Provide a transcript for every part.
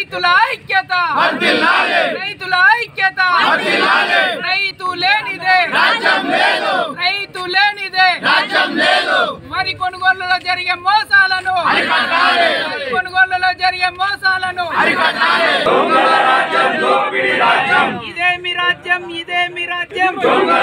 రైతుల ఐక్యత రైతుల ఐక్యత రైతు లేనిదే రైతు లేనిదే వరి కొనుగోలులో జరిగే మోసాలను వరి కొనుగోలులో జరిగే మోసాలను ఇదే మీ రాజ్యం ఇదే మీ రాజ్యం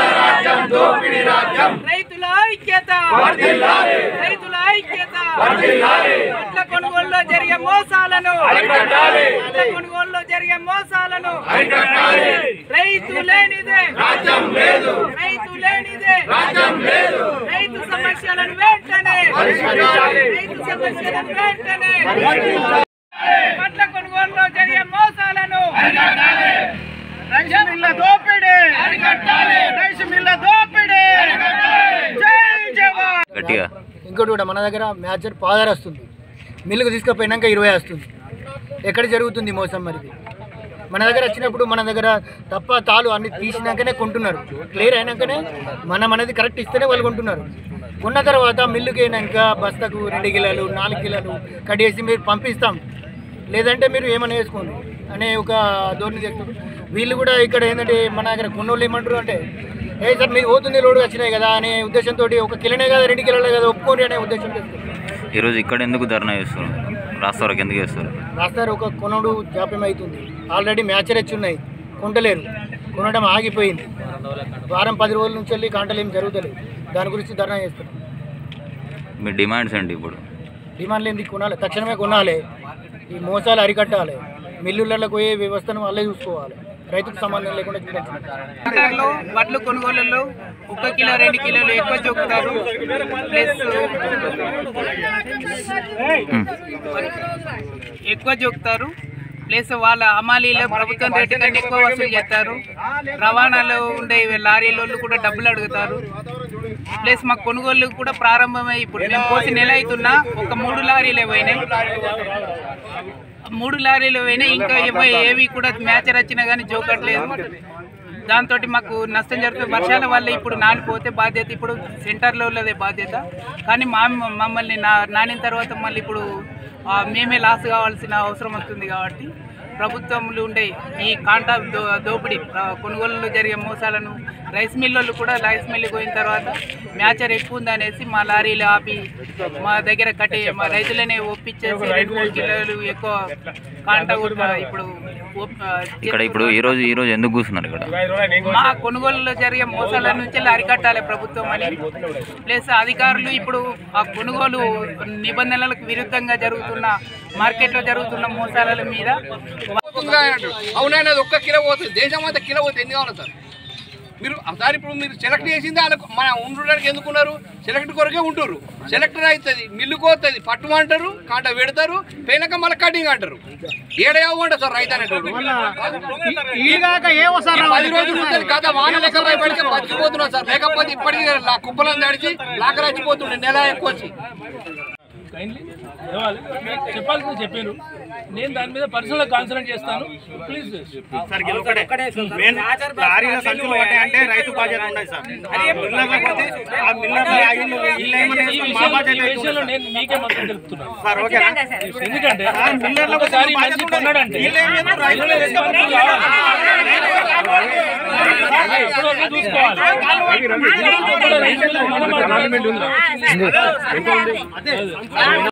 రైతుల ఐక్యత రైతుల ఐక్యత వడ్ల కొనుగోలులో జరిగే మోసాలను వడ్ల కొనుగోలులో జరిగే మోసాలను రైతు లేనిదే రైతు లేనిదే రైతు సమస్యలను వెంటనే రైతు సమస్యలను వెంటనే వడ్ల కొనుగోలులో జరిగే మోసాలను రైస్ మిల్ల దోపిడీ రైస్ మిల్ల దోపిడీ జై జవాన్ గట్టిగా ఇంకోటి కూడా మన దగ్గర మ్యాచర్ పాదర్ వస్తుంది మిల్లుకు తీసుకుపోయినాక ఇరవై వస్తుంది ఎక్కడ జరుగుతుంది ఈ మోసం మరి ఇది? మన దగ్గర వచ్చినప్పుడు మన దగ్గర తప్ప తాలు అన్ని తీసినాకనే కొంటున్నారు క్లియర్ అయినాకనే మనం అనేది కరెక్ట్ ఇస్తేనే వాళ్ళు కొంటున్నారు కొన్న తర్వాత మిల్లుకి అయినాక బస్తాకు రెండు కిలోలు నాలుగు కిలోలు కట్టేసి మీరు పంపిస్తాం లేదంటే మీరు ఏమైనా వేసుకోండి అనే ఒక ధోరణి చేస్తారు వీళ్ళు కూడా ఇక్కడ ఏంటంటే మన దగ్గర కొన్నోళ్ళు ఏమంటారు అంటే ఏ సార్ మీరు పోతుంది లోడు వచ్చినాయి కదా అనే ఉద్దేశంతో ఒక కిలోనే కదా రెండు కిలోలే కదా ఒప్పుకోండి అనే ఉద్దేశం చేస్తారు ఈరోజు ఇక్కడ ఎందుకు ధర్నా చేస్తారు రాస్తారకు ఎందుకు చేస్తారు రాస్తారు ఒక కొనుడు జాప్యం అవుతుంది ఆల్రెడీ మ్యాచర్ వచ్చి ఉన్నాయి కొంటలేరు కొనడం ఆగిపోయింది వారం పది రోజుల నుంచి వెళ్ళి కాంటలు ఏం జరుగుతలేదు దాని గురించి ధర్నా చేస్తున్నాం మీ డిమాండ్స్ ఏంటి ఇప్పుడు డిమాండ్లు ఏంది కొనాలి తక్షణమే కొనాలి ఈ మోసాలు అరికట్టాలి మిల్లులలో పోయే వ్యవస్థను వాళ్ళే చూసుకోవాలి రైతుకు సంబంధం లేకుండా చూడాలి సెంటర్లో వడ్లు కొనుగోలులో ఒక కిలో రెండు కిలోలు ఎక్కువ చూపుతారు ప్లస్ ఎక్కువ చూపుతారు ప్లస్ వాళ్ళ హమాలీలో ప్రభుత్వం రేటు కంటే ఎక్కువ వసూలు చేస్తారు రవాణాలో ఉండే లారీలలో కూడా డబ్బులు అడుగుతారు ప్లస్ మా కొనుగోలు కూడా ప్రారంభమై ఇప్పుడు మేము పోసి నెల అవుతున్నా ఒక మూడు లారీలే పోయినాయి మూడు లారీలు పోయినాయి ఇంకా ఏవో- ఏవి కూడా మ్యాచర్ వచ్చినా కానీ జోకట్లేదు దాంతో మాకు నష్టం జరుగుతుంది వర్షాల వల్ల ఇప్పుడు నానిపోతే బాధ్యత ఇప్పుడు సెంటర్లో ఉన్నదే బాధ్యత కానీ మా మమ్మల్ని నా నానిన తర్వాత మళ్ళీ ఇప్పుడు ఆ, మేమే లాస్ కావాల్సిన అవసరం వస్తుంది కాబట్టి ప్రభుత్వంలో ఉండే ఈ కాంటా దో దోపిడీ ఆ, కొనుగోలులో జరిగే మోసాలను రైస్ మిల్లోళ్ళు కూడా రైస్ మిల్లు పోయిన తర్వాత మ్యాచర్ ఎక్కువ ఉందనేసి మా లారీలు ఆపి మా దగ్గర కట్టే మా రైతులనే ఒప్పించేసి రెండు మూడు కిలోలు ఎక్కువ కాంటా కూడా ఇప్పుడు ఒప్- ఆ, ఇక్కడ ఇప్పుడు ఈ రోజు ఈ రోజు ఎందుకు కూర్చున్నారు ఇక్కడ మా కొనుగోలులో జరిగే మోసాల నుంచి అరికట్టాలి ప్రభుత్వం అని ప్లస్ అధికారులు ఇప్పుడు ఆ కొనుగోలు నిబంధనలకు విరుద్ధంగా జరుగుతున్న మార్కెట్లో జరుగుతున్న మోసాల మీద పోతుందిగా అన్నట్టు అవునైనా ఒక్క కిలో పోతుంది దేశం అంతా కిలో పోతుంది ఎన్ని కావాలి సార్ మీరు సార్ ఇప్పుడు మీరు సెలెక్ట్ చేసింది వాళ్ళకు మన ఉండడానికి ఎందుకున్నారు సెలెక్ట్ కొరకే ఉంటారు సెలెక్టర్ అవుతుంది మిల్లుకు పోతుంది పట్టుమంటారు కాంట పెడతారు పోయినాక మళ్ళీ కటింగ్ అంటారు ఏడే అవ్వంట సార్ రైతు అనేటోడు పది రోజులు ఉంటుంది కదా వాన లెక్క భయపడితే బతికిపోతున్నాం సార్ లేకపోతే ఇప్పటికీ లా- కుప్పలను తడిచి లాకరచ్చిపోతుండే నెల ఎక్కువ వచ్చి కైండ్లీ ఇవ్వాలి చెప్పాల్సింది చెప్పారు నేను దాని మీద పర్సనల్ కాన్సన్ట్రేట్ చేస్తాను ప్లీజ్ లారీల సంచులు పట్టాయంటే రైతు బాధ్యత ఉండదు సార్ మిల్లర్ల పోతే ఆ మిల్లర్ల లాగిన్లు వీళ్ళు ఏమని ఈ మా విషయంలో బాధ్యత ఈ అయితే విషయంలో ఉండదు నేను మీకే మద్దతు తెలుపుతున్నాను సార్ ఓకేనా ఎందుకంటే మిల్లర్ల ఒకసారి ఈ మనిషి కొన్నాడంటే రైతులు రెస్పాన్సిబుల్ కావాలి ఎప్పుడో ఒకటి చూసుకోవాలి రైతులు మన మాట